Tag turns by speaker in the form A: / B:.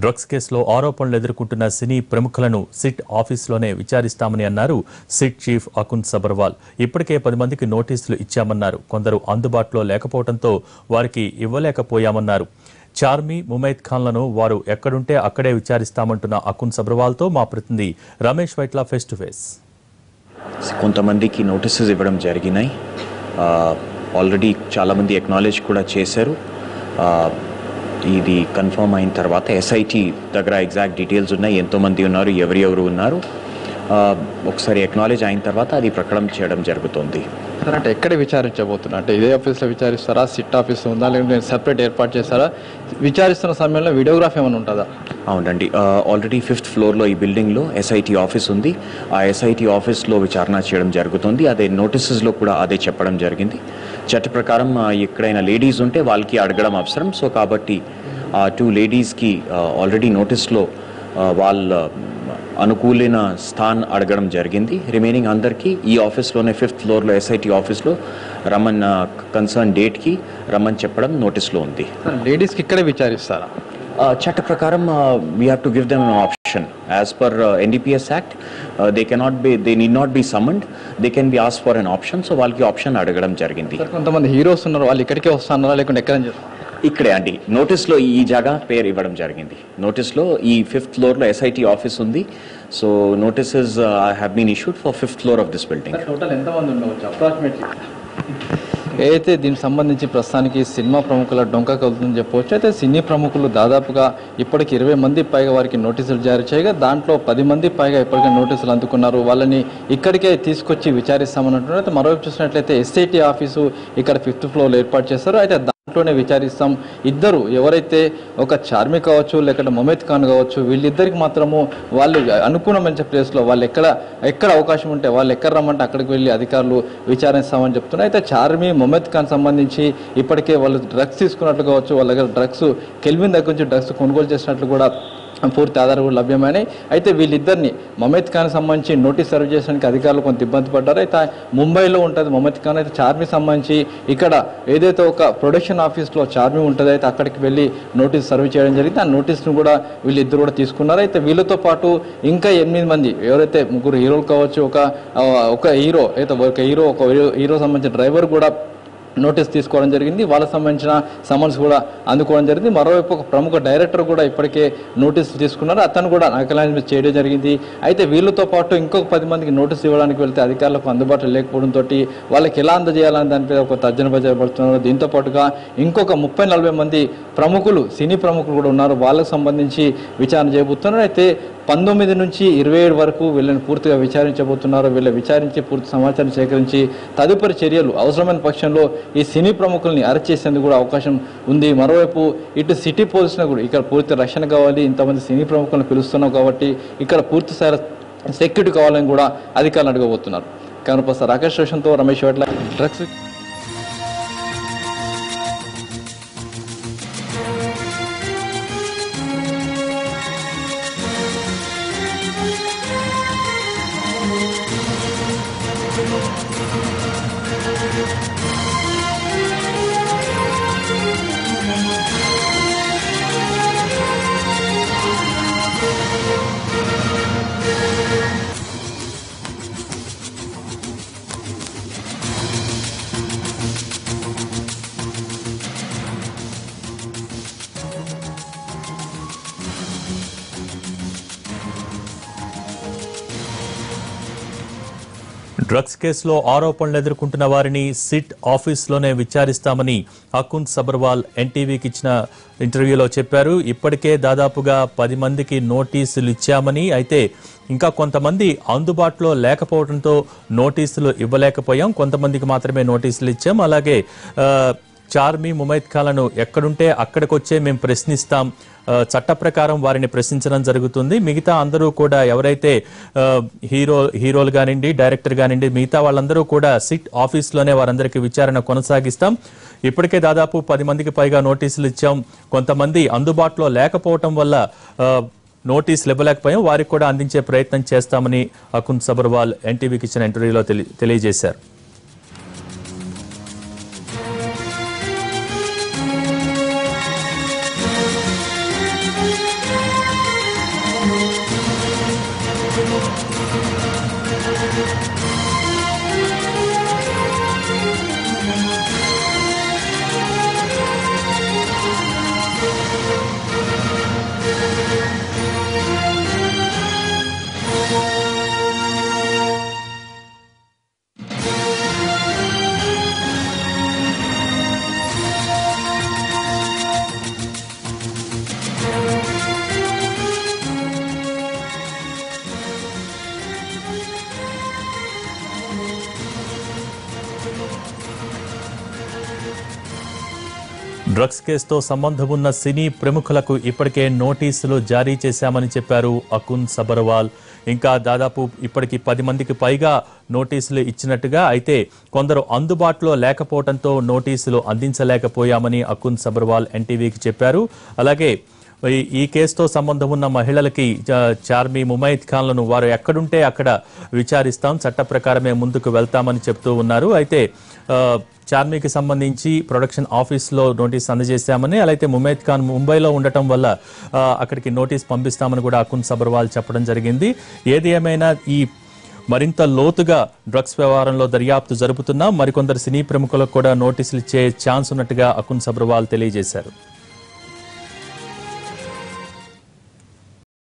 A: drugs కేసులో ఆరోపణలు ఎదుర్కొంటున్న సినీ ప్రముఖులను సిట్ ఆఫీసులోనే విచారిస్తామని అన్నారు సిట్ చీఫ్ అకున్ సబర్వాల్ ఇప్పటికే పది మందికి నోటీసులు ఇచ్చామన్నారు కొందరు అందుబాటులో లేకపోవడంతో వారికి ఇవ్వలేకపోయామన్నారు చార్మి ముమైద్ ఖాన్లను వారు ఎక్కడుంటే అక్కడే విచారిస్తామంటున్న అకున్ సబర్వాల్తో మా ప్రతినిధి Ramesh Vaitla face to face
B: కొంతమందికి నోటీసెస్ ఇవ్వడం జరిగినాయి ఆల్రెడీ చాలామంది ఎక్నాలెడ్జ్ కూడా చేశారు ఆ, ఇది కన్ఫర్మ్ అయిన తర్వాత ఎస్ఐటి దగ్గర ఎగ్జాక్ట్ డీటెయిల్స్ ఉన్నాయి ఎంతోమంది ఉన్నారు ఎవరెవరు ఉన్నారు ఆ, ఒకసారి ఎక్నాలెడ్జ్ అయిన తర్వాత అది ప్రకటన చేయడం జరుగుతుంది
C: సార్ అంటే ఎక్కడ విచారించబోతున్నా అంటే ఇదే ఆఫీస్లో విచారిస్తారా సిట్ ఆఫీస్ ఉందా లేకుంటే సెపరేట్ ఏర్పాటు చేస్తారా విచారిస్తున్న సమయంలో వీడియోగ్రాఫ్ ఏమైనా ఉంటుందా
B: అవునండి ఆల్రెడీ ఫిఫ్త్ ఫ్లోర్లో ఈ బిల్డింగ్లో ఎస్ఐటి ఆఫీస్ ఉంది ఆ ఎస్ఐటి ఆఫీస్లో విచారణ చేయడం జరుగుతుంది అదే నోటీసెస్లో కూడా అదే చెప్పడం జరిగింది చట్ట ప్రకారం ఆ, ఎక్కడైనా లేడీస్ ఉంటే వాళ్ళకి అడగడం అవసరం సో కాబట్టి ఆ టూ లేడీస్కి ఆల్రెడీ నోటీస్లో ఆ, వాళ్ళ అనుకూలైన స్థాన్ అడగడం జరిగింది రిమైనింగ్ అందరికీ ఈ ఆఫీస్లోనే ఫిఫ్త్ ఫ్లోర్లో ఎస్ఐటి ఆఫీస్లో రమ్మన్ కన్సర్న్ డేట్కి రమ్మని చెప్పడం నోటీస్లో ఉంది
C: సార్ లేడీస్కి ఇక్కడే విచారిస్తారా
B: Uh, చట్ట ప్రకారం we have to give them option as per NDPS act they cannot be they need not be summoned they can be ask for an option so వాళ్ళకి ఆప్షన్ అడగడం జరిగింది
C: సార్ కొంతమంది హీరోస్ ఉన్నారు వాళ్ళు ఇక్కడికే వస్తున్నారా లేకుంటే ఎక్కడ
B: ఇక్కడే అండి నోటీస్లో ఈ జాగా పేరు ఇవ్వడం జరిగింది నోటీస్లో ఈ ఫిఫ్త్ ఫ్లోర్లో ఎస్ఐటి ఆఫీస్ ఉంది so notices have been issued for fifth floor of this building
C: total ఎంతమంది ఉండవచ్చు అప్రాక్సిమేట్లీ ఏదైతే దీనికి సంబంధించి ప్రస్తుతానికి సినిమా ప్రముఖుల డొంక కలుగుతుందని చెప్పవచ్చు అయితే సినీ ప్రముఖులు దాదాపుగా ఇప్పటికి ఇరవై మంది పైగా వారికి నోటీసులు జారీ చేయగా దాంట్లో పది మంది పైగా ఇప్పటికే నోటీసులు అందుకున్నారు వాళ్ళని ఇక్కడికే తీసుకొచ్చి విచారిస్తామన్నట్టు అయితే మరోవైపు చూసినట్లయితే ఎస్ఐటి ఆఫీసు ఇక్కడ ఫిఫ్త్ ఫ్లోర్లో ఏర్పాటు చేస్తారు అయితే దాంట్లోనే విచారిస్తాం ఇద్దరు ఎవరైతే ఒక చార్మి కావచ్చు లేకుంటే మొమెద్ ఖాన్ కావచ్చు వీళ్ళిద్దరికి మాత్రము వాళ్ళు అనుకూలమైన ప్లేస్లో వాళ్ళు ఎక్కడ ఎక్కడ అవకాశం ఉంటే వాళ్ళు ఎక్కడ రమ్మంటే అక్కడికి వెళ్ళి అధికారులు విచారిస్తామని చెప్తున్నారు అయితే చార్మి మొమెద్ ఖాన్ సంబంధించి ఇప్పటికే వాళ్ళు డ్రగ్స్ తీసుకున్నట్లు కావచ్చు వాళ్ళ దగ్గర డ్రగ్స్ కెల్విన్ దగ్గర నుంచి డ్రగ్స్ కొనుగోలు చేసినట్లు కూడా పూర్తి ఆధారాలు కూడా లభ్యమైనాయి అయితే వీళ్ళిద్దరిని మమేద్ ఖాన్ సంబంధించి నోటీస్ సర్వ్ చేయడానికి అధికారులు కొంత ఇబ్బంది పడ్డారు అయితే ముంబైలో ఉంటుంది మమేద్ ఖాన్ అయితే చార్మి సంబంధించి ఇక్కడ ఏదైతే ఒక ప్రొడక్షన్ ఆఫీస్లో చార్మి ఉంటుంది అయితే అక్కడికి వెళ్ళి నోటీస్ సర్వ్ చేయడం జరిగింది ఆ నోటీస్ను కూడా వీళ్ళిద్దరు కూడా తీసుకున్నారు అయితే వీళ్ళతో పాటు ఇంకా ఎనిమిది మంది ఎవరైతే ముగ్గురు హీరోలు కావచ్చు ఒక ఆ, ఒక హీరో అయితే ఒక హీరో ఒక హీరో- హీరో సంబంధించిన డ్రైవర్ కూడా నోటీస్ తీసుకోవడం జరిగింది వాళ్ళకి సంబంధించిన సమన్స్ కూడా అందుకోవడం జరిగింది మరోవైపు ఒక ప్రముఖ డైరెక్టర్ కూడా ఇప్పటికే నోటీసులు తీసుకున్నారు అతను కూడా నకలాంజ్ చేయడం జరిగింది అయితే వీళ్ళతో పాటు ఇంకొక పది మందికి నోటీస్ ఇవ్వడానికి వెళ్తే అధికారులకు అందుబాటులో లేకపోవడంతో వాళ్ళకి ఎలా అందజేయాలని దానిపై ఒక తర్జన భజపడుతున్నారు దీంతో పాటుగా ఇంకొక ముప్పై నలభై మంది ప్రముఖులు సినీ ప్రముఖులు కూడా ఉన్నారు వాళ్ళకు సంబంధించి విచారణ చేయబోతున్నారు అయితే పంతొమ్మిది నుంచి ఇరవై ఏడు వరకు వీళ్ళని పూర్తిగా విచారించబోతున్నారు వీళ్ళ విచారించి పూర్తి సమాచారం సేకరించి తదుపరి చర్యలు అవసరమైన పక్షంలో ఈ సినీ ప్రముఖుల్ని అరెస్ట్ చేసేందుకు కూడా అవకాశం ఉంది మరోవైపు ఇటు సిటీ పోలీసులకు కూడా ఇక్కడ పూర్తి రక్షణ కావాలి ఇంతమంది సినీ ప్రముఖులను పిలుస్తున్నాం కాబట్టి ఇక్కడ పూర్తి స్థాయి సెక్యూరిటీ కావాలని కూడా అధికారులు అడగబోతున్నారు కనుపస్త రాకేష్ రోషన్తో రమేష్ వెట్ల డ్రగ్స్
A: డ్రగ్స్ కేసులో ఆరోపణలు ఎదుర్కొంటున్న వారిని సిట్ ఆఫీస్లోనే విచారిస్తామని అకున్ సబర్వాల్ ఎన్టీవీకి ఇచ్చిన ఇంటర్వ్యూలో చెప్పారు ఇప్పటికే దాదాపుగా పది మందికి నోటీసులు ఇచ్చామని అయితే ఇంకా కొంతమంది అందుబాటులో లేకపోవడంతో నోటీసులు ఇవ్వలేకపోయాం కొంతమందికి మాత్రమే నోటీసులు ఇచ్చాం అలాగే ఆ, చార్మి ముమైద్ ఖాన్లను ఎక్కడుంటే అక్కడికొచ్చే మేము ప్రశ్నిస్తాం ఆ, చట్ట ప్రకారం వారిని ప్రశ్నించడం జరుగుతుంది మిగతా అందరూ కూడా ఎవరైతే ఆ, హీరో హీరోలు కానివ్వండి డైరెక్టర్ కానివ్వండి మిగతా వాళ్ళందరూ కూడా సిట్ ఆఫీస్లోనే వారందరికీ విచారణ కొనసాగిస్తాం ఇప్పటికే దాదాపు పది మందికి పైగా నోటీసులు ఇచ్చాం కొంతమంది అందుబాటులో లేకపోవటం వల్ల ఆ, నోటీసులు ఇవ్వలేకపోయాం వారికి కూడా అందించే ప్రయత్నం చేస్తామని అకున్ సబర్వాల్ ఎన్టీవీకి ఇచ్చిన ఇంటర్వ్యూలో తెలి- తెలియజేశారు డ్రగ్స్ కేసుతో సంబంధం ఉన్న సినీ ప్రముఖులకు ఇప్పటికే నోటీసులు జారీ చేశామని చెప్పారు అకున్ సబర్వాల్ ఇంకా దాదాపు ఇప్పటికి పది మందికి పైగా నోటీసులు ఇచ్చినట్టుగా అయితే కొందరు అందుబాటులో లేకపోవడంతో నోటీసులు అందించలేకపోయామని అకున్ సబర్వాల్ ఎన్టీవీకి చెప్పారు అలాగే ఈ- ఈ కేసుతో సంబంధం ఉన్న మహిళలకి చ- చార్మి ముమైత్ ఖాన్లను వారు ఎక్కడుంటే అక్కడ విచారిస్తాం చట్ట ప్రకారమే ముందుకు వెళ్తామని చెప్తూ ఉన్నారు అయితే ఆ, చార్మికి సంబంధించి ప్రొడక్షన్ ఆఫీస్లో నోటీస్ అందజేశామని అలాగే ముమైత్ ఖాన్ ముంబైలో ఉండటం వల్ల ఆ, అక్కడికి నోటీస్ పంపిస్తామని కూడా అకున్ సబర్వాల్ చెప్పడం జరిగింది ఏది ఏమైనా ఈ మరింత లోతుగా డ్రగ్స్ వ్యవహారంలో దర్యాప్తు జరుపుతున్నా మరికొందరు సినీ ప్రముఖులకు కూడా నోటీసులు ఇచ్చే ఛాన్స్ ఉన్నట్టుగా అకున్ సబర్వాల్ తెలియజేశారు